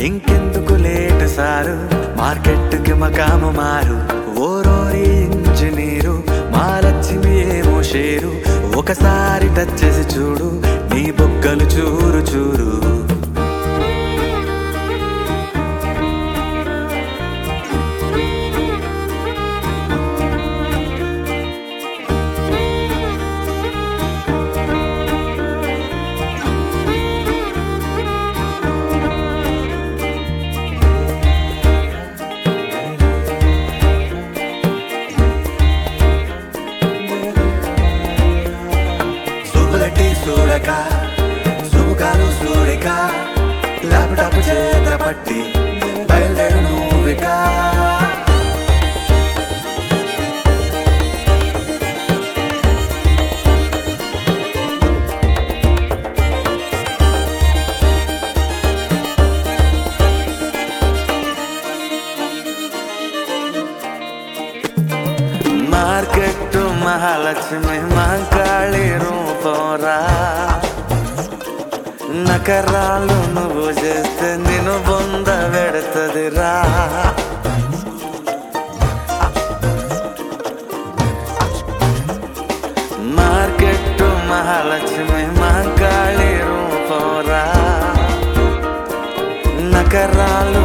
ఇంకెందుకు late sir మార్కెట్కి మకాము మారు ఓరోరి ఇంజనీరు మా లక్ష్మి ఏమో షేరు ఒకసారి టచ్ చేసి చూడు నీ బొగ్గలు చూరు చూరు సుబులటి సూడక సుబుకాలు సూడిక ల్యాప్టాప్ చేత పట్టి బయలుదేరు నువ్వికా మార్కెట్ మహాలక్ష్మి మాంకాళి రూపంరా నకరాలు నువ్వు చేస్తే నేను బొంద పెడుతుందిరా మార్కెట్ మహాలక్ష్మి మాంకాళి రూపంరా నకరాలు